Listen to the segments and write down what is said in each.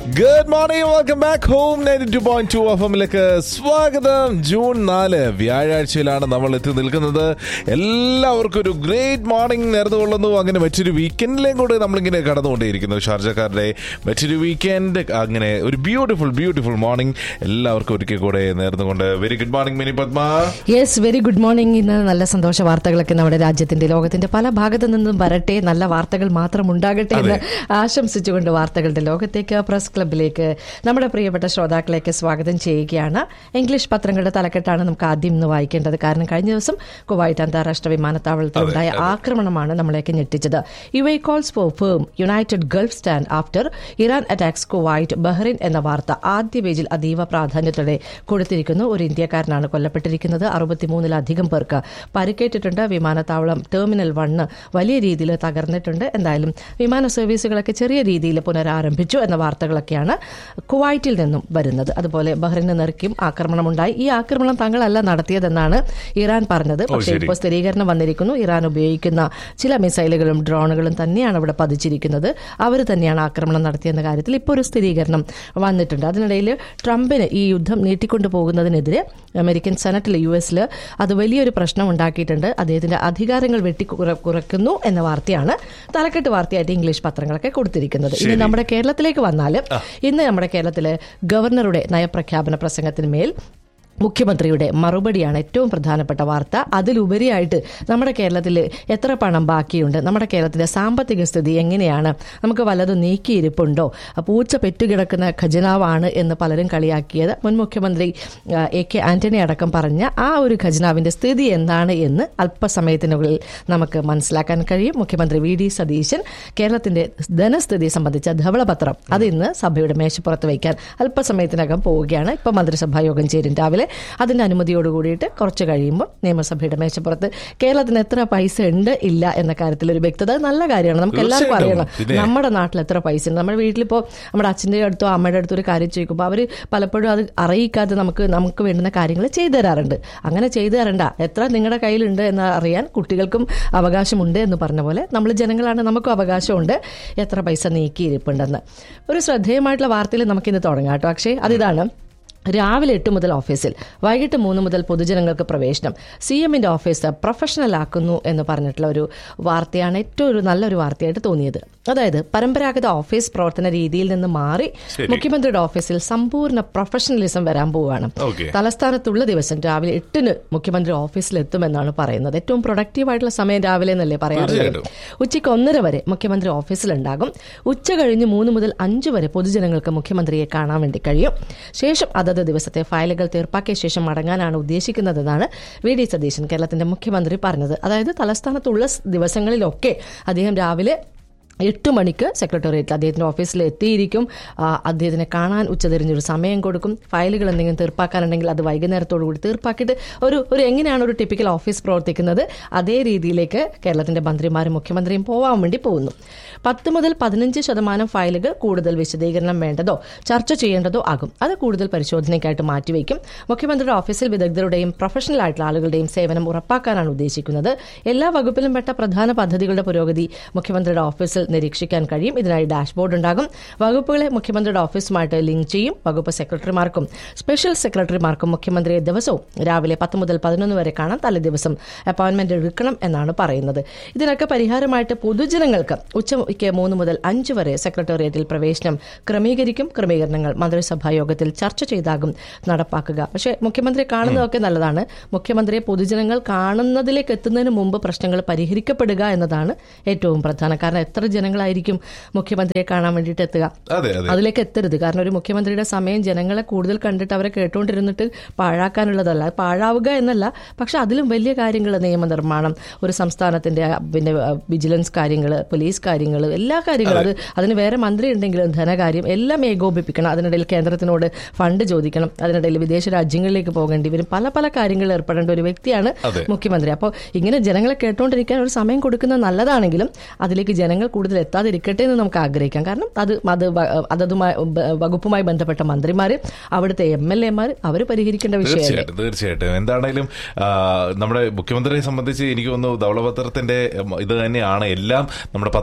Good morning welcome back home ninety two point two F എമ്മിലേക്ക് സ്വാഗതം June നാല് വ്യാഴാഴ്ചയിലാണ് നമ്മൾ എത്തി നിൽക്കുന്നത് എല്ലാവർക്കും ഒരു ഗ്രേറ്റ് മോർണിംഗ് നേർന്നുകൊള്ളുന്നു അങ്ങനെ മറ്റൊരു വീക്കെൻഡിലേയും കൂടെ നമ്മളിങ്ങനെ കടന്നുകൊണ്ടേയിരിക്കുന്നു ഷാർജക്കാരുടെ മറ്റൊരു വീക്കെൻഡ് അങ്ങനെ ഒരു ബ്യൂട്ടിഫുൾ ബ്യൂട്ടിഫുൾ മോർണിംഗ് എല്ലാവർക്കും ഒരിക്കൽ കൂടെ നേർന്നുകൊണ്ട് very good morning Mini Padma yes very good morning ഇന്ന് നല്ല സന്തോഷ വാർത്തകളൊക്കെ നമ്മുടെ രാജ്യത്തിന്റെ ലോകത്തിന്റെ പല ഭാഗത്തു നിന്നും വരട്ടെ നല്ല വാർത്തകൾ മാത്രം ഉണ്ടാകട്ടെ എന്ന് ആശംസിച്ചുകൊണ്ട് വാർത്തകളുടെ ലോകത്തേക്ക് പ്രസ് ക്ലബിലേക്ക് നമ്മുടെ പ്രിയപ്പെട്ട ശ്രോതാക്കളേക്ക് സ്വാഗതം ചെയ്യുകയാണ് ഇംഗ്ലീഷ് പത്രങ്ങളുടെ തലക്കെട്ടാണ് നമുക്ക് ആദ്യം ഇന്ന് വായിക്കേണ്ടത് കാരണം കഴിഞ്ഞ ദിവസം കുവൈറ്റ് അന്താരാഷ്ട്ര വിമാനത്താവളത്തിൽ ഉണ്ടായ ആക്രമണമാണ് നമ്മളെയൊക്കെ ഞെട്ടിച്ചത് U I calls for firm united Gulf stand after Iran attacks Kuwait Bahrain എന്ന വാർത്ത ആദ്യ പേജിൽ അതീവ പ്രാധാന്യത്തോടെ കൊടുത്തിരിക്കുന്നു ഒരു ഇന്ത്യക്കാരനാണ് കൊല്ലപ്പെട്ടിരിക്കുന്നത് അറുപത്തിമൂന്നിലധികം പേർക്ക് പരിക്കേറ്റിട്ടുണ്ട് വിമാനത്താവളം ടെർമിനൽ വണ്ണ് വലിയ രീതിയിൽ തകർന്നിട്ടുണ്ട് എന്തായാലും വിമാന സർവീസുകളൊക്കെ ചെറിയ രീതിയിൽ പുനരാരംഭിച്ചു എന്ന വാർത്തകളൊക്കെയാണ് കുവൈറ്റിൽ നിന്നും വരുന്നത് അതുപോലെ ബഹ്റിന് നേർക്കും ആക്രമണമുണ്ടായി ഈ ആക്രമണം തങ്ങളല്ല നടത്തിയതെന്നാണ് ഇറാൻ പറഞ്ഞത് പക്ഷേ ശരി. ഇപ്പോൾ സ്ഥിരീകരണം വന്നിരിക്കുന്നു ഇറാൻ ഉപയോഗിക്കുന്ന ചില മിസൈലുകളും ഡ്രോണുകളും തന്നെയാണ് അവിടെ പതിച്ചിരിക്കുന്നത് അവർ തന്നെയാണ് ആക്രമണം നടത്തിയെന്ന കാര്യത്തിൽ ഇപ്പോൾ ഒരു സ്ഥിരീകരണം വന്നിട്ടുണ്ട് അതിനിടയിൽ ട്രംപിന് ഈ യുദ്ധം നീട്ടിക്കൊണ്ടു പോകുന്നതിനെതിരെ അമേരിക്കൻ സെനറ്റിൽ യു എസിൽ അത് വലിയൊരു പ്രശ്നം ഉണ്ടാക്കിയിട്ടുണ്ട് അദ്ദേഹത്തിന്റെ അധികാരങ്ങൾ വെട്ടി കുറ- കുറയ്ക്കുന്നു എന്ന വാർത്തയാണ് തലക്കെട്ട് വാർത്തയായിട്ട് ഇംഗ്ലീഷ് പത്രങ്ങളൊക്കെ കൊടുത്തിരിക്കുന്നത് ഇനി നമ്മുടെ കേരളത്തിലേക്ക് വന്നാൽ ഇന്ന് നമ്മുടെ കേരളത്തിലെ ഗവർണറുടെ നയപ്രഖ്യാപന പ്രസംഗത്തിന് മേൽ മുഖ്യമന്ത്രിയുടെ മറുപടിയാണ് ഏറ്റവും പ്രധാനപ്പെട്ട വാർത്ത അതിലുപരിയായിട്ട് നമ്മുടെ കേരളത്തിൽ എത്ര പണം ബാക്കിയുണ്ട് നമ്മുടെ കേരളത്തിലെ സാമ്പത്തിക സ്ഥിതി എങ്ങനെയാണ് നമുക്ക് വല്ലതും നീക്കിയിരിപ്പുണ്ടോ പൂച്ച പെറ്റുകിടക്കുന്ന ഖജനാവാണ് എന്ന് പലരും കളിയാക്കിയത് മുൻ മുഖ്യമന്ത്രി ആ, എ കെ ആന്റണി അടക്കം പറഞ്ഞ ആ ഒരു ഖജനാവിന്റെ സ്ഥിതി എന്താണ് എന്ന് അല്പസമയത്തിനുള്ളിൽ നമുക്ക് മനസ്സിലാക്കാൻ കഴിയും മുഖ്യമന്ത്രി വി ഡി സതീശൻ കേരളത്തിന്റെ ധനസ്ഥിതി സംബന്ധിച്ച ധവളപത്രം അത് ഇന്ന് സഭയുടെ മേശപ്പുറത്ത് വയ്ക്കാൻ അല്പസമയത്തിനകം പോവുകയാണ് ഇപ്പം മന്ത്രിസഭാ യോഗം ചേരും രാവിലെ അതിന്റെ അനുമതിയോട് കൂടിയിട്ട് കുറച്ച് കഴിയുമ്പോൾ നിയമസഭയുടെ മേശപ്പുറത്ത് കേരളത്തിന് എത്ര പൈസ ഉണ്ട് ഇല്ല എന്ന കാര്യത്തിൽ ഒരു വ്യക്തത അത് നല്ല കാര്യമാണ് നമുക്ക് എല്ലാവർക്കും തീർച്ചയായിട്ടും. അറിയണം പിന്നെ- നമ്മുടെ നാട്ടിൽ എത്ര പൈസ ഉണ്ട് നമ്മുടെ വീട്ടിലിപ്പോൾ നമ്മുടെ അച്ഛൻ്റെ അടുത്തോ അമ്മയുടെ അടുത്തോ ഒരു കാര്യം ചോദിക്കുമ്പോൾ അവർ പലപ്പോഴും അത് അറിയിക്കാതെ നമുക്ക് നമുക്ക് വേണ്ടുന്ന കാര്യങ്ങൾ ചെയ്തു തരാറുണ്ട് അങ്ങനെ ചെയ്തു തരണ്ട എത്ര നിങ്ങളുടെ കയ്യിലുണ്ട് എന്ന് അറിയാൻ കുട്ടികൾക്കും അവകാശമുണ്ട് എന്ന് പറഞ്ഞ പോലെ നമ്മൾ ജനങ്ങളാണ് നമുക്കും അവകാശമുണ്ട് എത്ര പൈസ നീക്കിയിരിപ്പുണ്ടെന്ന് ഒരു ശ്രദ്ധേയമായിട്ടുള്ള വാർത്തയിൽ നമുക്കിന്ന് തുടങ്ങാം കേട്ടോ പക്ഷേ അതിതാണ് രാവിലെ എട്ട് മുതൽ ഓഫീസിൽ വൈകിട്ട് മൂന്ന് മുതൽ പൊതുജനങ്ങൾക്ക് പ്രവേശനം സി എമ്മിന്റെ ഓഫീസ് പ്രൊഫഷണൽ ആക്കുന്നു എന്ന് പറഞ്ഞിട്ടുള്ള ഒരു വാർത്തയാണ് ഏറ്റവും ഒരു നല്ലൊരു വാർത്തയായിട്ട് തോന്നിയത് അതായത് പരമ്പരാഗത ഓഫീസ് പ്രവർത്തന രീതിയിൽ നിന്ന് മാറി ശരി. മുഖ്യമന്ത്രിയുടെ ഓഫീസിൽ സമ്പൂർണ്ണ പ്രൊഫഷണലിസം വരാൻ പോവുകയാണ് ഓക്കെ തലസ്ഥാനത്തുള്ള ദിവസം രാവിലെ എട്ടിന് മുഖ്യമന്ത്രി ഓഫീസിൽ എത്തുമെന്നാണ് പറയുന്നത് ഏറ്റവും പ്രൊഡക്റ്റീവായിട്ടുള്ള സമയം രാവിലെ എന്നല്ലേ പറയാറുള്ളത് തീർച്ചയായിട്ടും. ഉച്ചയ്ക്ക് ഒന്നര വരെ മുഖ്യമന്ത്രി ഓഫീസിലുണ്ടാകും ഉച്ച കഴിഞ്ഞ് മൂന്ന് മുതൽ അഞ്ച് വരെ പൊതുജനങ്ങൾക്ക് മുഖ്യമന്ത്രിയെ കാണാൻ വേണ്ടി കഴിയും ശേഷം അതത് ദിവസത്തെ ഫയലുകൾ തീർപ്പാക്കിയ ശേഷം മടങ്ങാനാണ് ഉദ്ദേശിക്കുന്നതെന്നാണ് വി ഡി സതീശൻ കേരളത്തിന്റെ മുഖ്യമന്ത്രി പറഞ്ഞത് അതായത് തലസ്ഥാനത്തുള്ള സ് ദിവസങ്ങളിലൊക്കെ അദ്ദേഹം രാവിലെ എട്ട് മണിക്ക് സെക്രട്ടേറിയറ്റിൽ അദ്ദേഹത്തിന്റെ ഓഫീസിൽ എത്തിയിരിക്കും ആ, അദ്ദേഹത്തിനെ കാണാൻ ഉച്ചതിരിഞ്ഞൊരു സമയം കൊടുക്കും ഫയലുകൾ എന്തെങ്കിലും തീർപ്പാക്കാനുണ്ടെങ്കിൽ അത് വൈകുന്നേരത്തോടു കൂടി തീർപ്പാക്കിയിട്ട് ഒരു ഒരു എങ്ങനെയാണ് ഒരു ടിപ്പിക്കൽ ഓഫീസ് പ്രവർത്തിക്കുന്നത് അതേ രീതിയിലേക്ക് കേരളത്തിന്റെ മന്ത്രിമാരും മുഖ്യമന്ത്രിയും പോവാൻ വേണ്ടി പോകുന്നു പത്ത് മുതൽ പതിനഞ്ച് ശതമാനം ഫയലുകൾ കൂടുതൽ വിശദീകരണം വേണ്ടതോ ചർച്ച ചെയ്യേണ്ടതോ ആകും അത് കൂടുതൽ പരിശോധനയ്ക്കായിട്ട് മാറ്റിവെക്കും മുഖ്യമന്ത്രിയുടെ ഓഫീസിൽ വിദഗ്ധരുടെയും പ്രൊഫഷണൽ ആയിട്ടുള്ള ആളുകളുടെയും സേവനം ഉറപ്പാക്കാനാണ് ഉദ്ദേശിക്കുന്നത് എല്ലാ വകുപ്പിലും പെട്ട പ്രധാന പദ്ധതികളുടെ പുരോഗതി മുഖ്യമന്ത്രിയുടെ ഓഫീസിൽ നിരീക്ഷിക്കാൻ കഴിയും ഇതിനായി ഡാഷ്ബോർഡ് ഉണ്ടാകും വകുപ്പുകളെ മുഖ്യമന്ത്രിയുടെ ഓഫീസുമായിട്ട് ലിങ്ക് ചെയ്യും വകുപ്പ് സെക്രട്ടറിമാർക്കും സ്പെഷ്യൽ സെക്രട്ടറിമാർക്കും മുഖ്യമന്ത്രിയെ ദിവസവും രാവിലെ പത്ത് മുതൽ പതിനൊന്ന് വരെ കാണാൻ തലേ ദിവസം അപ്പോയിന്റ്മെന്റ് എടുക്കണം എന്നാണ് പറയുന്നത് ഇതിനൊക്കെ പരിഹാരമായിട്ട് പൊതുജനങ്ങൾക്ക് ഉച്ചയ്ക്ക് മൂന്ന് മുതൽ അഞ്ച് വരെ സെക്രട്ടേറിയറ്റിൽ പ്രവേശനം ക്രമീകരിക്കും ക്രമീകരണങ്ങൾ മന്ത്രിസഭാ യോഗത്തിൽ ചർച്ച ചെയ്താകും നടപ്പാക്കുക പക്ഷേ മുഖ്യമന്ത്രിയെ കാണുന്നതൊക്കെ നല്ലതാണ് മുഖ്യമന്ത്രിയെ പൊതുജനങ്ങൾ കാണുന്നതിലേക്ക് എത്തുന്നതിന് മുമ്പ് പ്രശ്നങ്ങൾ പരിഹരിക്കപ്പെടുക എന്നതാണ് ഏറ്റവും പ്രധാനം കാരണം എത്ര ജനങ്ങളായിരിക്കും മുഖ്യമന്ത്രിയെ കാണാൻ വേണ്ടിയിട്ട് എത്തുക അതെ അതെ അതിലേക്ക് എത്തരുത് കാരണം ഒരു മുഖ്യമന്ത്രിയുടെ സമയം ജനങ്ങളെ കൂടുതൽ കണ്ടിട്ട് അവരെ കേട്ടുകൊണ്ടിരുന്നിട്ട് പാഴാക്കാനുള്ളതല്ല അത് പാഴാവുക എന്നല്ല പക്ഷെ അതിലും വലിയ കാര്യങ്ങൾ നിയമനിർമ്മാണം ഒരു സംസ്ഥാനത്തിന്റെ ആ, പിന്നെ ആ, വിജിലൻസ് കാര്യങ്ങൾ പോലീസ് കാര്യങ്ങൾ എല്ലാ കാര്യങ്ങളും അത് അതിന് വേറെ മന്ത്രി ഉണ്ടെങ്കിലും ധനകാര്യം എല്ലാം ഏകോപിപ്പിക്കണം അതിനിടയിൽ കേന്ദ്രത്തിനോട് ഫണ്ട് ചോദിക്കണം അതിനിടയിൽ വിദേശ രാജ്യങ്ങളിലേക്ക് പോകേണ്ടി വരും പല പല കാര്യങ്ങളിൽ ഏർപ്പെടേണ്ട ഒരു വ്യക്തിയാണ് അതെ. മുഖ്യമന്ത്രി അപ്പോൾ ഇങ്ങനെ ജനങ്ങളെ കേട്ടോണ്ടിരിക്കാൻ ഒരു സമയം കൊടുക്കുന്നത് നല്ലതാണെങ്കിലും അതിലേക്ക് ജനങ്ങൾ കൂടുതൽ എത്താതിരിക്കട്ടെ എന്ന് നമുക്ക് ആഗ്രഹിക്കാം കാരണം അത് അത് വ- അതതുമായി ബ- വകുപ്പുമായി ബന്ധപ്പെട്ട മന്ത്രിമാര് അവിടുത്തെ എം എൽ എമാർ അവർ പരിഹരിക്കേണ്ട വിഷയമല്ലേ തീർച്ചയായിട്ടും തീർച്ചയായിട്ടും എന്താണേലും ആ, നമ്മുടെ മുഖ്യമന്ത്രിയെ സംബന്ധിച്ച് എനിക്ക് തോന്നുന്നു ധവളപത്രത്തിന്റെ ഉം, ഇത് തന്നെയാണ് എല്ലാം നമ്മുടെ പത്രങ്ങളിലും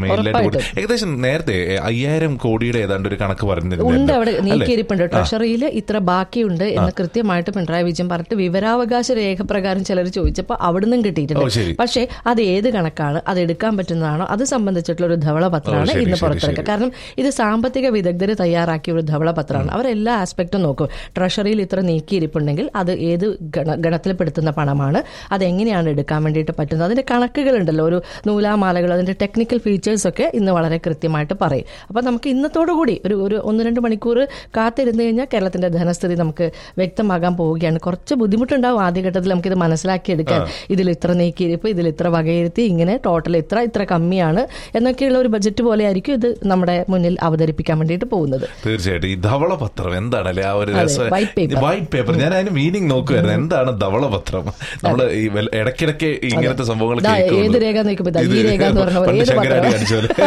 മെയിലായിട്ട് കൊടു- ഉറപ്പായിട്ടും. ഏകദേശം നേരത്തെ ഏ, അയ്യായിരം കോടിയുടെ ഏതാണ്ട് ഒരു കണക്ക് ഉണ്ട് പറഞ്ഞിരുന്നു അവിടെ നീക്കിയിരിപ്പുണ്ട് ട്രഷറിയിൽ ഇത്ര ബാക്കിയുണ്ട് എന്ന് കൃത്യമായിട്ട് പിണറായി വിജയൻ പറഞ്ഞിട്ട് വിവരാവകാശ രേഖ പ്രകാരം ചിലർ ചോദിച്ചപ്പോൾ അവിടുന്ന് ഓ, കിട്ടിയിട്ടുണ്ട് ശരി. പക്ഷേ അത് ഏത് കണക്കാണ് അത് എടുക്കാൻ പറ്റുന്നതാണോ അത് സംബന്ധിച്ചിട്ടുള്ള ഒരു ധവളപത്രമാണ് ഓ, ശരി, ഇന്ന് ശരി, പുറത്തിറക്കുക കാരണം ഇത് സാമ്പത്തിക വിദഗ്ധർ തയ്യാറാക്കിയ ഒരു ധവളപത്രമാണ് അവർ എല്ലാ ആസ്പെക്റ്റും നോക്കും ട്രഷറിയിൽ ഇത്ര നീക്കിയിരിപ്പുണ്ടെങ്കിൽ അത് ഏത് ഗണ ഗണത്തിൽ പെടുത്തുന്ന പണമാണ് അത് എങ്ങനെയാണ് എടുക്കാൻ വേണ്ടിയിട്ട് പറ്റുന്നത് അതിന്റെ കണക്കുകളുണ്ടല്ലോ ഒരു നൂലാമാലകൾ അതിന്റെ ടെക്നിക്കൽ ഫീച്ചേഴ്സ് ഒക്കെ ഇന്ന് വളരെ കൃത്യമായിട്ട് പറയും അപ്പോൾ നമുക്ക് ഇന്നത്തോടു കൂടി ഒരു ഒരു ഒന്ന് രണ്ട് മണിക്കൂർ കാത്തിരുന്ന് കഴിഞ്ഞാൽ കേരളത്തിന്റെ ധനസ്ഥിതി നമുക്ക് വ്യക്തമാകാൻ പോവുകയാണ് കുറച്ച് ബുദ്ധിമുട്ടുണ്ടാവും ആദ്യഘട്ടത്തിൽ നമുക്കിത് മനസ്സിലാക്കിയെടുക്കാൻ ഇതിൽ ഇത്ര നീക്കിയിരിപ്പ് ഇതിൽ ഇത്ര വകയിരുത്തി ഇങ്ങനെ ടോട്ടൽ ഇത്ര ഇത്ര കമ്മിയാണ് എന്നൊക്കെയുള്ള ഒരു ബജറ്റ് പോലെ ആയിരിക്കും ഇത് നമ്മുടെ മുന്നിൽ അവതരിപ്പിക്കാൻ വേണ്ടിയിട്ട് പോകുന്നത് തീർച്ചയായിട്ടും ഈ ധവളപത്രം എന്താണല്ലേ ആ ഒരു അതെ, രസം white paper. വൈറ്റ് പേപ്പർ ഞാൻ അതിന് മീനിങ് നോക്കുമായിരുന്നു എന്താണ് ധവളപത്രം നമ്മള് ഈ വെൽ- ഇടയ്ക്കിടയ്ക്ക് ഇങ്ങനത്തെ സംഭവങ്ങൾ ദാ, കേൾക്കുള്ളൂ. ഏത് രേഖ നോക്കുമ്പോ ദാ ഈ ഇത് രേഖ എന്ന് പറഞ്ഞ പോലെ പണ്ട് ഏത് ശങ്കരാടി പത്രം? കാണിച്ച പോലെ.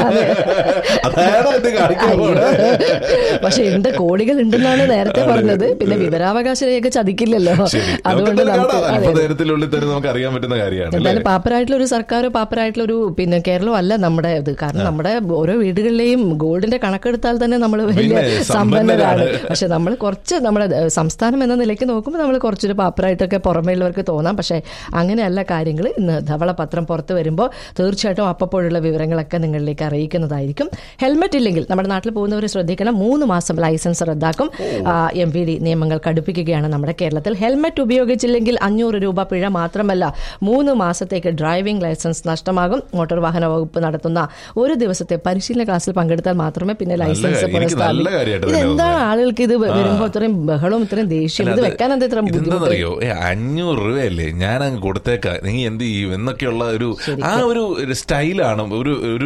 അതാണോ ഇത് കാണിക്കാൻ പോണെ? പക്ഷെ എന്ത് കോടികൾ ഉണ്ടെന്നാണ് നേരത്തെ പറഞ്ഞത് പിന്നെ വിവരാവകാശ രേഖ ചതിക്കില്ലല്ലോ ശരി അതുകൊണ്ട് നമുക്ക് നമുക്ക് കാണാം അതെ, അല്പ അതെ. നേരത്തിനുള്ളിൽ തന്നെ നമുക്ക് അറിയാൻ പറ്റുന്ന കാര്യമാണ് അല്ലേ എന്തായാലും പാപ്പരായിട്ടുള്ള ഒരു സർക്കാരോ പാപ്പരായിട്ടുള്ള ഒരു പിന്നെ കേരളവും അല്ല നമ്മുടെ ഇത് കാരണം നമ്മുടെ ഓരോ വീടുകളിലെയും ഗോൾഡിന്റെ കണക്കെടുത്താൽ തന്നെ നമ്മൾ വലിയ പിന്നെ സമ്പന്നരാണ് സമ്പന്നരാണ്. പക്ഷെ നമ്മൾ കുറച്ച് നമ്മുടെ ഏഹ്, സംസ്ഥാനം എന്ന നിലയ്ക്ക് നോക്കുമ്പോൾ നമ്മൾ കുറച്ചൊരു പാപ്പരായിട്ടൊക്കെ പുറമേയുള്ളവർക്ക് തോന്നാം പക്ഷെ അങ്ങനെയല്ല കാര്യങ്ങൾ ഇന്ന് ധവളപത്രം പുറത്ത് വരുമ്പോൾ തീർച്ചയായിട്ടും അപ്പോഴുള്ള വിവരങ്ങളൊക്കെ നിങ്ങളിലേക്ക് അറിയിക്കുന്നതായിരിക്കും ഹെൽമെറ്റ് ഇല്ലെങ്കിൽ നമ്മുടെ നാട്ടിൽ പോകുന്നവർ ശ്രദ്ധിക്കണം മൂന്ന് മാസം ലൈസൻസ് റദ്ദാക്കും എം വി ഡി നിയമങ്ങൾ കടുപ്പിക്കുകയാണ് നമ്മുടെ കേരളത്തിൽ ഹെൽമെറ്റ് ഉപയോഗിച്ചില്ലെങ്കിൽ അഞ്ഞൂറ് രൂപ പിഴ മാത്രമല്ല മൂന്ന് മാസത്തേക്ക് ഡ്രൈവിംഗ് ലൈസൻസ് നഷ്ടമാകും മോട്ടോർ വാഹന വകുപ്പ് നടത്തുന്ന ഒരു ദിവസത്തെ പരിശീലന ക്ലാസ്സിൽ പങ്കെടുത്താൽ മാത്രമേ പിന്നെ ലൈസൻസ് കാര്യം. എനിക്ക് നല്ല പുനഃസ്ഥാപിക്കൂ കാര്യമായിട്ട് തന്നെ ഇതെന്താണ് ആളുകൾക്ക് ഇത് വരുമ്പോൾ ഇത്രയും ബഹളവും ഇത്രയും ദേഷ്യം ഇത് വെക്കാൻ എന്താ ഇത്ര ബുദ്ധിമുട്ട് ഇതെന്താണെന്നറിയോ ഏ അഞ്ഞൂറ് രൂപയല്ലേ ഞാൻ അങ്ങ് കൊടുത്തേക്കാം നീ എന്ത് ചെയ്യും എന്നൊക്കെയുള്ള ഒരു ആ ഒരു ഒരു സ്റ്റൈലാണ് ഒരു ഒരു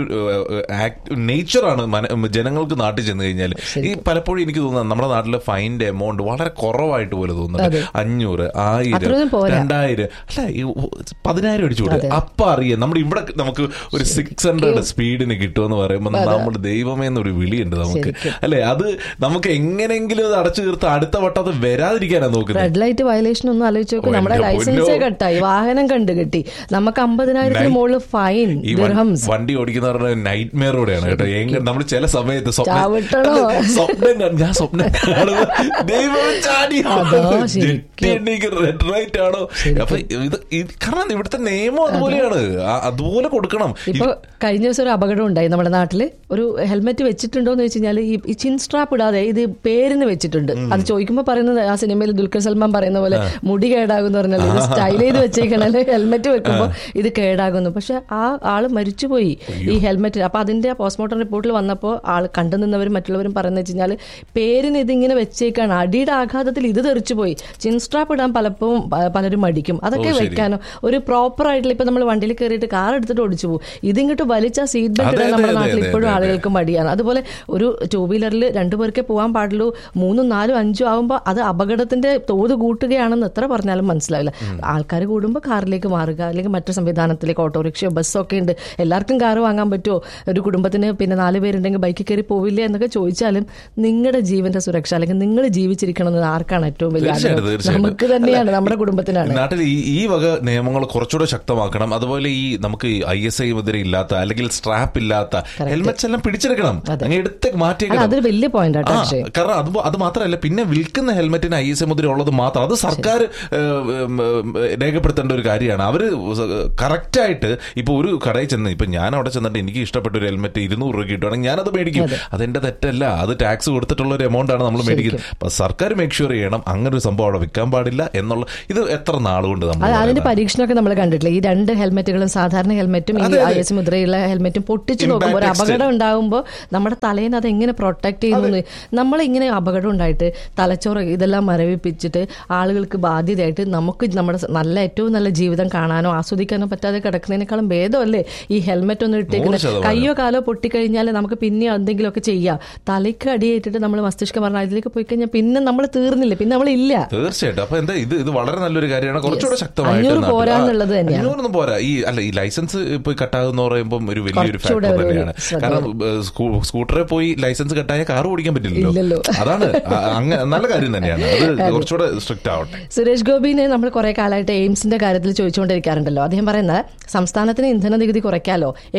നേച്ചറാണ് ജനങ്ങൾക്ക് നാട്ടിൽ ചെന്ന് കഴിഞ്ഞാൽ ഈ പലപ്പോഴും എനിക്ക് തോന്നുന്നത് നമ്മുടെ നാട്ടിലെ ഫൈൻ്റെ എമൗണ്ട് വളരെ കുറവായിട്ട് പോലെ തോന്നുന്നുണ്ട് അഞ്ഞൂറ് ആയിരം അത്രയൊന്നും പോരാ. രണ്ടായിരം അല്ല ഈ പതിനായിരം അടിച്ചുകൂടെ അപ്പൊ അറിയാം നമ്മുടെ ഇവിടെ നമുക്ക് ഒരു സിക്സ് ഹൺഡ്രഡ് സ്പീഡിന് കിട്ടുമെന്ന് പറയുമ്പോൾ നമ്മുടെ ദൈവമേ എന്നൊരു വിളിയുണ്ട് നമുക്ക് അല്ലെ അത് നമുക്ക് എങ്ങനെങ്കിലും അത് അടച്ചു തീർത്ത് അടുത്ത വട്ടം അത് വരാതിരിക്കാനാ നോക്കുന്നത് റെഡ് ലൈറ്റ് വയലേഷൻ ഒന്നും ആലോചിച്ച് നോക്കും ഓ, നമ്മുടെ എന്റെ ലൈസൻസേ പൊന്നോ. കട്ടായി വാഹനം കണ്ടു കിട്ടി നമുക്ക് അമ്പതിനായിരത്തിന് നൈ- മുകളിൽ ഫൈൻ ഈ വൺ- ദിർഹംസ് വണ്ടി ഓടിക്കുന്ന പറഞ്ഞ നൈറ്റ് മെയറോടെയാണ് കേട്ടോ നമ്മൾ ചില സമയത്ത് സ്വപ്നം ചവിട്ടണോ? അല്ല, സ്വപ്നം കാണും ഞാൻ സ്വപ്നം കാണുമ്പോ ദൈവം ചാടി അതാ ശരിക്കും. റെഡ് ലൈറ്റ് ആണോ അപ്പൊ ഇത് ഇത് കാരണം ഇവിടുത്തെ നിയമം അതുപോലെയാണ് ആ- അതുപോലെ കൊടുക്കണം ഇപ്പൊ കഴിഞ്ഞ ദിവസം ഒരു അപകടം ഉണ്ടായി നമ്മുടെ നാട്ടില് ഒരു ഹെൽമെറ്റ് വെച്ചിട്ടുണ്ടോ എന്ന് വെച്ച് കഴിഞ്ഞാൽ ഈ ചിൻ സ്ട്രാപ്പ് ഇടാതെ ഇത് പേരിന് വെച്ചിട്ടുണ്ട് അത് ചോദിക്കുമ്പോൾ പറയുന്നത് ആ സിനിമയിൽ ദുൽഖർ സൽമാൻ പറയുന്ന പോലെ മുടി കേടാകും എന്ന് പറഞ്ഞാൽ ഇത് സ്റ്റൈൽ ചെയ്ത് വെച്ചേക്കണല്ലേ ഹെൽമെറ്റ് വെക്കുമ്പോൾ ഇത് കേടാകുന്നു പക്ഷെ ആ ആള് മരിച്ചുപോയി ഈ ഹെൽമെറ്റ് അപ്പൊ അതിന്റെ പോസ്റ്റ്മോർട്ടം റിപ്പോർട്ടിൽ വന്നപ്പോൾ ആൾ കണ്ടു നിന്നവരും മറ്റുള്ളവരും പറയുന്നത് വെച്ച് കഴിഞ്ഞാൽ പേരിന് ഇതിങ്ങനെ വെച്ചേക്കാണ് അടിയുടെ ആഘാതത്തിൽ ഇത് തെറിച്ചുപോയി ചിൻ സ്ട്രാപ്പ് ഇടാൻ പലപ്പോഴും പ- പലരും മടിക്കും അതൊക്കെ ഓ, ശരി. വെക്കാനോ ഒരു പ്രോപ്പർ ആയിട്ടുള്ള ഇപ്പൊ നമ്മൾ വണ്ടിയിൽ കയറിയിട്ട് കാർ എടുത്തിട്ട് ഓടിച്ചു പോകും ഇതിങ്ങോട്ട് വലിച്ച സീറ്റ് ബെൽറ്റ് അതെ, ഇടാൻ അതെ, നമ്മുടെ അതെ, നാട്ടിൽ അതെ, ഇപ്പോഴും അതെ, അതെ. ആളുകൾക്ക് മടിയാണ് അതുപോലെ ഒരു ടൂ വീലറിൽ രണ്ടു പേർക്കേ പോകാൻ പാടുള്ളൂ മൂന്നും നാലും അഞ്ചും ആകുമ്പോൾ അത് അപകടത്തിന്റെ തോത് കൂട്ടുകയാണെന്ന് എത്ര പറഞ്ഞാലും മനസ്സിലാവില്ല ആൾക്കാർ കൂടുമ്പോൾ കാറിലേക്ക് മാറുക അല്ലെങ്കിൽ മറ്റു സംവിധാനത്തിലേക്ക് ഓട്ടോറിക്ഷയോ ബസ്സോ ഒക്കെ ഉണ്ട് എല്ലാവർക്കും കാർ വാങ്ങാൻ പറ്റുമോ ഒരു കുടുംബത്തിന് പിന്നെ നാല് പേരുണ്ടെങ്കിൽ ബൈക്കിൽ കയറി പോവില്ല എന്നൊക്കെ ചോദിച്ചാലും നിങ്ങളുടെ ജീവന്റെ സുരക്ഷ അല്ലെങ്കിൽ നിങ്ങൾ ജീവിച്ചിരിക്കണമെന്ന് ആർക്കാണ് ഏറ്റവും വലിയ തീർച്ചയായിട്ടും, ആഗ്രഹം തീർച്ചയായിട്ടും. നമുക്ക് തന്നെയാണ് നമ്മുടെ കുടുംബത്തിനാണ് നാട്ടിൽ ഈ ഈ വക നിയമങ്ങൾ കുറച്ചുകൂടെ ശക്തമാക്കണം അതുപോലെ ഈ നമുക്ക് ഐ എസ് ഐ മുദ്ര ഇല്ലാത്ത അല്ലെങ്കിൽ സ്ട്രാപ്പ് ഇല്ലാത്ത ഹെൽമെറ്റ്സ് എല്ലാം പിടിച്ചെടുക്കണം അങ്ങ് എടുത്ത് അല്ല മാറ്റിയേക്കണം അതൊരു വലിയ പോയിന്റ് ആട്ടോ ആ, പക്ഷേ കാരണം അത് അത് മാത്രമല്ല പിന്നെ വിൽക്കുന്ന ഹെൽമെറ്റിന് ഐ എസ് എ മുദ്ര ഉള്ളത് മാത്രം അത് സർക്കാർ ഏഹ്, ഉം, ഉം, രേഖപ്പെടുത്തേണ്ട ഒരു കാര്യമാണ് അവര് കറക്റ്റായിട്ട് ഇപ്പൊ ഒരു കടയിൽ ചെന്ന് ഇപ്പൊ ഞാൻ അവിടെ ചെന്നിട്ട് എനിക്ക് ഇഷ്ടപ്പെട്ട ഒരു ഹെൽമെറ്റ് ഇരുന്നൂറ് രൂപ കിട്ടുവാണെങ്കിൽ ഞാനത് മേടിക്കും അതെന്റെ തെറ്റല്ല അത് ടാക്സ് കൊടുത്തിട്ടുള്ള ഒരു എമൗണ്ട് ആണ് നമ്മൾ മേടിക്കുന്നത് അപ്പൊ സർക്കാർ മേക്ക് ഷുവർ ചെയ്യണം അങ്ങനെ ഒരു സംഭവം അവിടെ വിൽക്കാൻ പാടില്ല എന്നുള്ള ഇത് എത്ര നാളുകൊണ്ട് നമ്മൾ അത് അതിന്റെ പറയുന്നത്? പരീക്ഷണമൊക്കെ നമ്മൾ കണ്ടിട്ടില്ല ഈ രണ്ട് ഹെൽമെറ്റുകളും സാധാരണ ഹെൽമെറ്റും ഈ അതെ, അതെ. ഐ എസ് മുദ്രയുള്ള ഹെൽമെറ്റും പൊട്ടിച്ചു Impact നോക്കുമ്പോൾ ഒരു text. അപകടം ഉണ്ടാകുമ്പോൾ നമ്മുടെ തലേന്ന് അത് എങ്ങനെ പ്രൊട്ടക്ട് ചെയ്യുന്നു നമ്മളിങ്ങനെ അപകടം ഉണ്ടായിട്ട് തലച്ചോറ് ഇതെല്ലാം മരവിപ്പിച്ചിട്ട് ആളുകൾക്ക് ബാധ്യതയായിട്ട് നമുക്ക് നമ്മുടെ നല്ല ഏറ്റവും നല്ല ജീവിതം കാണാനോ ആസ്വദിക്കാനോ പറ്റാതെ കിടക്കുന്നതിനേക്കാളും ഭേദമല്ലേ ഈ ഹെൽമെറ്റ് ഒന്നും ഇട്ടേക്കുന്നത് ശതമാനം. കയ്യോ കാലോ പൊട്ടിക്കഴിഞ്ഞാൽ നമുക്ക് പിന്നെ എന്തെങ്കിലുമൊക്കെ ചെയ്യാം തലയ്ക്ക് അടിയേറ്റിട്ട് നമ്മൾ മസ്തിഷ്കം പറഞ്ഞാൽ ഇതിലേക്ക് പോയി കഴിഞ്ഞാൽ പിന്നെ നമ്മൾ തീർന്നില്ല പിന്നെ നമ്മളില്ല തീർച്ചയായിട്ടും അപ്പൊ എന്താ ഇത് ഇത് വളരെ നല്ലൊരു കാര്യമാണ് കുറച്ചുകൂടെ ശക്തമായിട്ട് അഞ്ഞൂറ് നാട്ടിൽ- പോരാന്നുള്ളത് ആ, തന്നെയാണ്. അഞ്ഞൂറൊന്നും പോരാ ഈ അല്ല ഈ ലൈസൻസ് ഇപ്പൊ കട്ടാകുന്ന പറയുമ്പോൾ ഒരു വലിയൊരു കുറച്ചുകൂടെ ഫാക്ടർ ഒരു തന്നെയാണ് ശ്രദ്ധ കാരണം ഏഹ്, സ്കൂ- സ്കൂട്ടറിൽ പോയി ലൈസൻസ് കട്ടായ കാർ ഓടിക്കാൻ ഇല്ലല്ലോ. പറ്റില്ലല്ലോ അതാണ് ആ, അങ്ങ നല്ല കാര്യം തന്നെയാണ് അത് കുറച്ചുകൂടെ സ്ട്രിക്റ്റ് ആവട്ടെ സുരേഷ് ഗോപിനെ നമ്മൾ കുറെ കാലമായിട്ട് എയിംസിന്റെ കാര്യത്തിൽ ചോദിച്ചുകൊണ്ടിരിക്കാറുണ്ടല്ലോ അദ്ദേഹം പറയുന്നത് സംസ്ഥാനത്തിന് ഇന്ധന നികുതി കുറയ്ക്കാലോ എയിംസിന്റെ പേരിൽ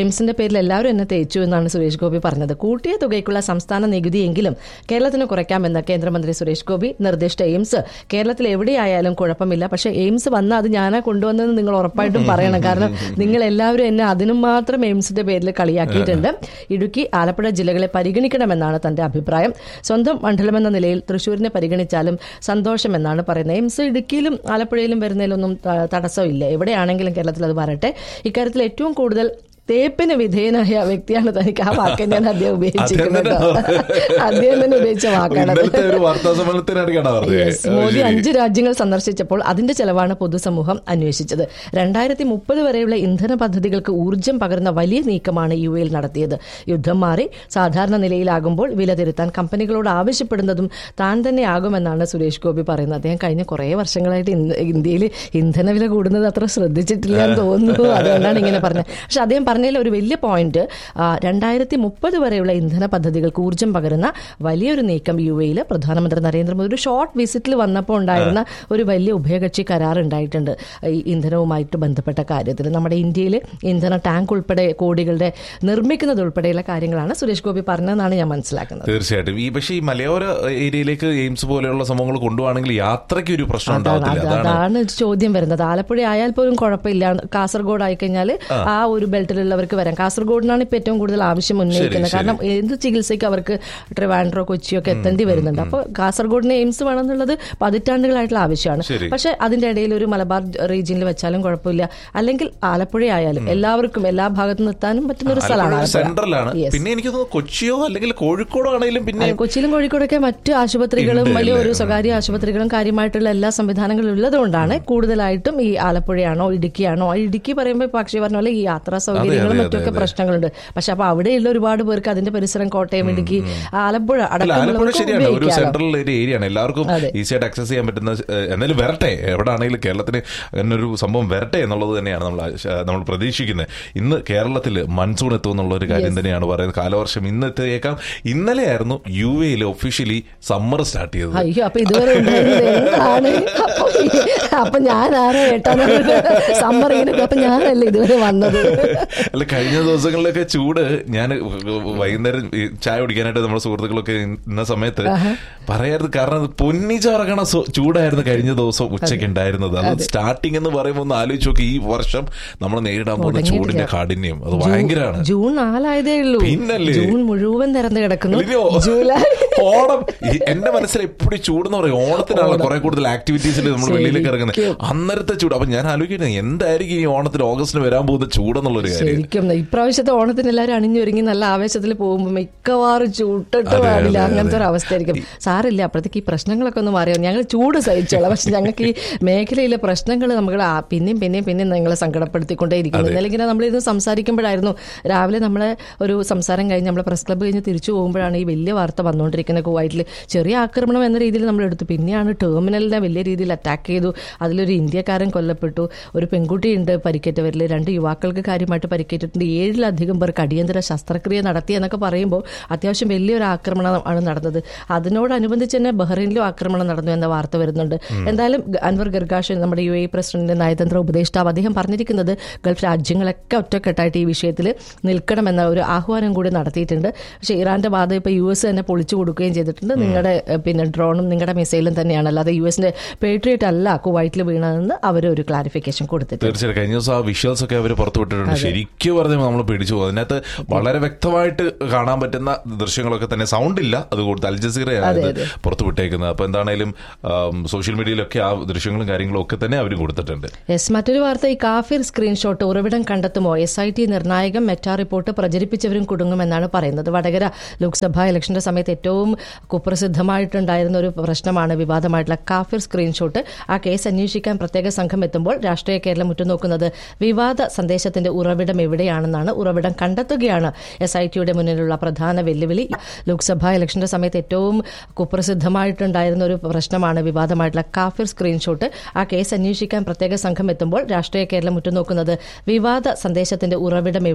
പേരിൽ എല്ലാവരും എന്നെ തേച്ചു എന്നാണ് സുരേഷ് ഗോപി പറഞ്ഞത് കൂട്ടിയ തുകയ്ക്കുള്ള സംസ്ഥാന നികുതിയെങ്കിലും കേരളത്തിന് കുറയ്ക്കാമെന്ന് കേന്ദ്രമന്ത്രി സുരേഷ് ഗോപി നിർദ്ദിഷ്ട എയിംസ് കേരളത്തിൽ എവിടെയായാലും കുഴപ്പമില്ല പക്ഷേ എയിംസ് വന്ന അത് ഞാനാ കൊണ്ടുവന്നതെന്ന് നിങ്ങൾ ഉറപ്പായിട്ടും പറയണം കാരണം നിങ്ങൾ എല്ലാവരും എന്നെ അതിനും മാത്രം എയിംസിന്റെ പേരിൽ കളിയാക്കിയിട്ടുണ്ട് ഇടുക്കി ആലപ്പുഴ ജില്ലകളെ പരിഗണിക്കണമെന്നാണ് തന്റെ അഭിപ്രായം സ്വന്തം മണ്ഡലമെന്ന നിലയിൽ തൃശ്ശൂരിനെ പരിഗണിച്ചാലും സന്തോഷമെന്നാണ് പറയുന്നത് എയിംസ് ഇടുക്കിയിലും ആലപ്പുഴയിലും വരുന്നതിലൊന്നും ത- തടസ്സമില്ല എവിടെയാണെങ്കിലും കേരളത്തിൽ അത് വരട്ടെ ഇക്കാര്യത്തിൽ ഏറ്റവും കൂടുതൽ തേപ്പിന് വിധേയനായ വ്യക്തിയാണ് തനിക്ക് ആ വാക്ക് ഞാൻ അദ്ദേഹം ഉപയോഗിച്ചിരിക്കുന്നത് അദ്ദേഹം തന്നെ ഉപയോഗിച്ച വാക്കാണ് ഇന്നലത്തെ ഒരു വാർത്താ സമ്മേളനത്തിനിടയ്ക്കാണ് Yes. പറഞ്ഞത് മോദി അഞ്ച് രാജ്യങ്ങൾ സന്ദർശിച്ചപ്പോൾ അതിന്റെ ചെലവാണ് പൊതുസമൂഹം അന്വേഷിച്ചത് രണ്ടായിരത്തി മുപ്പത് വരെയുള്ള ഇന്ധന പദ്ധതികൾക്ക് ഊർജ്ജം പകരുന്ന വലിയ നീക്കമാണ് യു എയിൽ നടത്തിയത് യുദ്ധം മാറി സാധാരണ നിലയിലാകുമ്പോൾ വില തിരുത്താൻ കമ്പനികളോട് ആവശ്യപ്പെടുന്നതും താൻ തന്നെ ആകുമെന്നാണ് സുരേഷ് ഗോപി പറയുന്നത് അദ്ദേഹം കഴിഞ്ഞ കുറേ വർഷങ്ങളായിട്ട് ഇന്ന് ഇന്ത്യയിൽ ഇന്ധന വില കൂടുന്നത് അത്ര ശ്രദ്ധിച്ചിട്ടില്ല എന്ന് തോന്നുന്നു അതുകൊണ്ടാണ് ഇങ്ങനെ പറഞ്ഞത് പക്ഷെ അദ്ദേഹം പറഞ്ഞതിൽ ഒരു വലിയ പോയിന്റ് രണ്ടായിരത്തി മുപ്പത് വരെയുള്ള ഇന്ധന പദ്ധതികൾക്ക് ഊർജ്ജം പകരുന്ന വലിയൊരു നീക്കം യു എയിൽ പ്രധാനമന്ത്രി നരേന്ദ്രമോദി ഒരു ഷോർട്ട് വിസിറ്റിൽ വന്നപ്പോൾ ഉണ്ടായിരുന്ന ഒരു വലിയ ഉഭയകക്ഷി കരാർ ഉണ്ടായിട്ടുണ്ട് ഈ ഇന്ധനവുമായിട്ട് ബന്ധപ്പെട്ട കാര്യത്തിൽ നമ്മുടെ ഇന്ത്യയിൽ ഇന്ധന ടാങ്ക് ഉൾപ്പെടെ കോടികളുടെ നിർമ്മിക്കുന്നത് ഉൾപ്പെടെയുള്ള കാര്യങ്ങളാണ് സുരേഷ് ഗോപി പറഞ്ഞതെന്നാണ് ഞാൻ മനസ്സിലാക്കുന്നത് തീർച്ചയായിട്ടും ഈ പക്ഷേ ഈ മലയോര ഏരിയയിലേക്ക് എയിംസ് പോലെയുള്ള സംഭവങ്ങൾ കൊണ്ടുപോകണമെങ്കിൽ യാത്രയ്ക്ക് ഒരു പ്രശ്നം അതാണ് ഉണ്ടാവത്തില്ല അത് അതാണ് അതാണ് ചോദ്യം വരുന്നത് ആലപ്പുഴ ആയാൽ പോലും കുഴപ്പമില്ല കാസർഗോഡ് ആയിക്കഴിഞ്ഞാൽ ആ ഒരു ബെൽറ്റിലുള്ളവർക്ക് വരാം കാസർഗോഡിനാണ് ഇപ്പൊ ഏറ്റവും കൂടുതൽ ആവശ്യം ഉന്നയിക്കുന്നത് ശരി. കാരണം എന്ത് ചികിത്സയ്ക്ക് അവർക്ക് ട്രിവാൻഡ്രോ കൊച്ചിയോ ഒക്കെ എത്തേണ്ടി വരുന്നുണ്ട് അപ്പോൾ കാസർഗോഡിന് എയിംസ് വേണമെന്നുള്ളത് പതിറ്റാണ്ടുകളായിട്ടുള്ള ആവശ്യമാണ് ശരി. പക്ഷെ അതിന്റെ ഇടയിൽ ഒരു മലബാർ റീജിയനിൽ വെച്ചാലും കുഴപ്പമില്ല അല്ലെങ്കിൽ ആലപ്പുഴ ആയാലും എല്ലാവർക്കും എല്ലാ ഭാഗത്തു നിന്ന് എത്താനും പറ്റുന്ന ഒരു സ്ഥലമാണ് ആലപ്പുഴ ആലപ്പുഴ. സെൻട്രലാണ് Yes. പിന്നെ എനിക്ക് തോന്നുന്നു കൊച്ചിയോ അല്ലെങ്കിൽ കോഴിക്കോടോ ആണെങ്കിലും പിന്നെ അല്ല, കൊച്ചിയിലും കോഴിക്കോടൊക്കെ മറ്റ് ആശുപത്രികളും ഉണ്ട് വലിയ ഒരു അല്ലേ? സ്വകാര്യ ആശുപത്രികളും കാര്യമായിട്ടുള്ള എല്ലാ സംവിധാനങ്ങളും ഉള്ളതുകൊണ്ടാണ് കൂടുതലായിട്ടും ഈ ആലപ്പുഴയാണോ ഇടുക്കിയാണോ ആ ഇടുക്കി പറയുമ്പോൾ പക്ഷേ പറഞ്ഞ പോലെ ഈ യാത്രാ സൗകര്യങ്ങളും അതെ, മറ്റൊക്കെ അതെ. പ്രശ്നങ്ങളുണ്ട് പക്ഷെ അപ്പൊ അവിടെയുള്ള ഒരുപാട് പേർക്ക് അതിന്റെ പരിസരം കോട്ടയം ഇടുക്കി ആലപ്പുഴ അല്ല ആലപ്പുഴ അടക്കമുള്ളവർക്ക് ശരിയാണ് ഒരു ഉപയോഗിക്കാലോ സെൻട്രൽ ഒരു ഏരിയ ആണ് എല്ലാവർക്കും അതെ. ഈസി ആയിട്ട് ആക്സസ് ചെയ്യാൻ പറ്റുന്ന ഏഹ്, എന്നാലും വരട്ടെ എവിടെ ആണെങ്കിലും കേരളത്തിന് അങ്ങനെ ഒരു സംഭവം വരട്ടെ എന്നുള്ളത് തന്നെയാണ് നമ്മൾ ആശ- നമ്മൾ പ്രതീക്ഷിക്കുന്നത് ഇന്ന് കേരളത്തിൽ മൺസൂൺ എത്തും എന്നുള്ള ഒരു കാര്യം തന്നെയാണ് പറയുന്നത് കാലവർഷം ഇന്ന് എത്തിയേക്കാം ഇന്നലെയായിരുന്നു യു എയിൽ ഒഫീഷ്യലി സമ്മർ സ്റ്റാർട്ട് ചെയ്തത് അയ്യോ അപ്പൊ ഇതുവരെ ഉണ്ടായിരുന്നത് എന്താണ് അപ്പൊ ഈ- അപ്പൊ ഞാൻ ആരോ ഏട്ടാ സമ്മർ ഇങ്ങനെ അപ്പൊ ഞാനല്ല ഇതുവരെ വന്നത് അല്ല കഴിഞ്ഞ ദിവസങ്ങളിലൊക്കെ ചൂട് ഞാൻ വൈകുന്നേരം ഈ ചായ കുടിക്കാനായിട്ട് നമ്മുടെ സുഹൃത്തുക്കളൊക്കെ ഇന്ന സമയത്ത് പറയായിരുന്നു കാരണം അത് പൊന്നിച്ചറക്കണ ചൂടായിരുന്നു കഴിഞ്ഞ ദിവസം ഉച്ചയ്ക്ക് ഉണ്ടായിരുന്നത് അത് സ്റ്റാർട്ടിംഗ് എന്ന് പറയുമ്പോൾ ഒന്ന് ആലോചിച്ച് നോക്കി ഈ വർഷം നമ്മൾ നേരിടാൻ പോകുന്ന തുടങ്ങിയിട്ടില്ല. ചൂടിന്റെ കാഠിന്യം അത് ഭയങ്കരമാണ് ജൂൺ നാലായതേ ഉള്ളൂ പിന്നല്ലേ? ജൂൺ മുഴുവൻ നിറഞ്ഞു കിടക്കുന്നു ഇല്ലയോ? ജൂലൈ ഓണം ഈ എന്റെ മനസ്സിൽ എപ്പോഴും ചൂടെന്ന് പറയും ഓണത്തിനാണല്ലോ കുറെ കൂടുതൽ ആക്ടിവിറ്റീസിൽ നമ്മൾ വെളിയിലേക്ക് ഇറങ്ങുന്നത് അന്നേരത്തെ ചൂട് അപ്പൊ ഞാൻ ആലോചിക്കുന്നത് എന്തായിരിക്കും ഈ ഓണത്തിന് ഓഗസ്റ്റിന് വരാൻ പോകുന്ന ചൂടെന്നുള്ളൊരു കാര്യം ശരിക്കും ഇപ്രാവശ്യത്തെ ഓണത്തിന് എല്ലാവരും അണിഞ്ഞൊരുങ്ങി നല്ല ആവേശത്തിൽ പോകുമ്പോൾ മിക്കവാറും ചൂട്ടിട്ട് അതെ, പാടില്ല അതെ, അങ്ങനത്തെ ഒരു അവസ്ഥയായിരിക്കും സാറില്ല അപ്പോഴത്തേക്ക് ഈ പ്രശ്നങ്ങളൊക്കെ ഒന്ന് മാറിയോ ഞങ്ങൾ ചൂട് സഹിച്ചോളാം പക്ഷെ ഞങ്ങൾക്ക് ഈ മേഖലയിലെ പ്രശ്നങ്ങൾ നമ്മൾ ആ പിന്നെയും പിന്നെയും പിന്നെയും നിങ്ങളെ സങ്കടപ്പെടുത്തിക്കൊണ്ടേയിരിക്കുന്നു ഇന്നലെ ഇങ്ങനെ നമ്മളിത് സംസാരിക്കുമ്പോഴായിരുന്നു രാവിലെ നമ്മളെ ഒരു സംസാരം കഴിഞ്ഞ് നമ്മൾ പ്രസ് ക്ലബ്ബ് കഴിഞ്ഞ് തിരിച്ചു പോകുമ്പോഴാണ് ഈ വലിയ വാർത്ത വന്നുകൊണ്ടിരിക്കുന്നത് കുവൈറ്റിൽ ചെറിയ ആക്രമണം എന്ന രീതിയിൽ നമ്മൾ എടുത്തു പിന്നെയാണ് ടെർമിനലിനെ വലിയ രീതിയിൽ അറ്റാക്ക് ചെയ്തു അതിലൊരു ഇന്ത്യക്കാരൻ കൊല്ലപ്പെട്ടു ഒരു പെൺകുട്ടിയുണ്ട് പരിക്കേറ്റവരിൽ രണ്ട് യുവാക്കൾക്ക് കാര്യമായിട്ട് പരിക്കേറ്റിട്ടുണ്ട് ഏഴിലധികം പേർക്ക് അടിയന്തര ശസ്ത്രക്രിയ നടത്തി എന്നൊക്കെ പറയുമ്പോൾ അത്യാവശ്യം വലിയൊരു ആക്രമണം ആണ് നടന്നത് അതിനോടനുബന്ധിച്ച് തന്നെ ബഹ്റൈനിലും ആക്രമണം നടന്നു എന്ന വാർത്ത വരുന്നുണ്ട് എന്തായാലും ഗ- അൻവർ ഗർഗാഷൻ നമ്മുടെ യു എ പ്രസിഡന്റിന്റെ നയതന്ത്ര ഉപദേഷ്ടാവ് അദ്ദേഹം പറഞ്ഞിരിക്കുന്നത് ഗൾഫ് രാജ്യങ്ങളൊക്കെ ഒറ്റക്കെട്ടായിട്ട് ഈ വിഷയത്തിൽ നിൽക്കണമെന്ന ഒരു ആഹ്വാനം കൂടി നടത്തിയിട്ടുണ്ട് പക്ഷേ ഇറാന്റെ വാദം ഇപ്പോൾ യു എസ് തന്നെ പൊളിച്ചു കൊടുക്കുകയും ചെയ്തിട്ടുണ്ട് നിങ്ങളുടെ ഏഹ്, പിന്നെ ഡ്രോണും നിങ്ങളുടെ മിസൈലും തന്നെയാണ് അല്ലാതെ യു എസിന്റെ പേട്രിയറ്റ് അല്ല കുവൈറ്റിൽ വീണതെന്ന് അവർ ഒരു ക്ലാരിഫിക്കേഷൻ കൊടുത്തിട്ടുണ്ട് തീർച്ചയായും കഴിഞ്ഞ ദിവസം ആ വിഷ്വൽസ് ഒക്കെ അവർ പുറത്തുവിട്ടിട്ടുണ്ട് ശരിക്കും പറഞ്ഞാൽ നമ്മൾ പേടിച്ചു പോകും അതിനകത്ത് വളരെ വ്യക്തമായിട്ട് കാണാൻ പറ്റുന്ന ദൃശ്യങ്ങളൊക്കെ തന്നെ സൗണ്ട് ഇല്ല അത് കൂടുതൽ അൽ ജസീറയാണ് ഇത് പുറത്തുവിട്ടേക്കുന്നത് അപ്പൊ എന്താണേലും ആം, സോഷ്യൽ മീഡിയയിലൊക്കെ ആ ദൃശ്യങ്ങളും കാര്യങ്ങളും ഒക്കെ തന്നെ അവർ കൊടുത്തിട്ടുണ്ട് യെസ് മറ്റൊരു വാർത്ത ഈ കാഫിർ സ്ക്രീൻഷോട്ട് ഉറവിടം കണ്ടെത്തുമോ എസ് ഐ ടി നിർണായകം മെറ്റാ റിപ്പോർട്ട് പ്രചരിപ്പിച്ചവരും കുടുങ്ങുമെന്നാണ് പറയുന്നത് വടകര ലോക്സഭാ ഇലക്ഷന്റെ സമയത്ത് ഏറ്റവും കുപ്രസിദ്ധമായിട്ടുണ്ടായിരുന്ന ഒരു പ്രശ്നമാണ് വിവാദമായിട്ടുള്ള കാഫിർ സ്ക്രീൻഷോട്ട് ആ കേസ് അന്വേഷിക്കാൻ പ്രത്യേക സംഘം എത്തുമ്പോൾ രാഷ്ട്രീയ കേരളം ഉറ്റുനോക്കുന്നത് വിവാദ സന്ദേശത്തിന്റെ ഉറവിടം എവിടെയാണെന്നാണ് ഉറവിടം കണ്ടെത്തുകയാണ് എസ് ഐ ടിയുടെ മുന്നിലുള്ള പ്രധാന വെല്ലുവിളി ലോക്സഭാ ഇലക്ഷന്റെ സമയത്ത് ഏറ്റവും കുപ്രസിദ്ധമായിട്ടുണ്ടായിരുന്ന ഒരു പ്രശ്നമാണ് വിവാദമായിട്ടുള്ള കാഫിർ സ്ക്രീൻഷോട്ട് ആ കേസ് അന്വേഷിക്കാൻ പ്രത്യേക സംഘം എത്തുമ്പോൾ രാഷ്ട്രീയ കേരളം ഉറ്റുനോക്കുന്നത് വിവാദ സന്ദേശത്തിന്റെ ഉറവിടം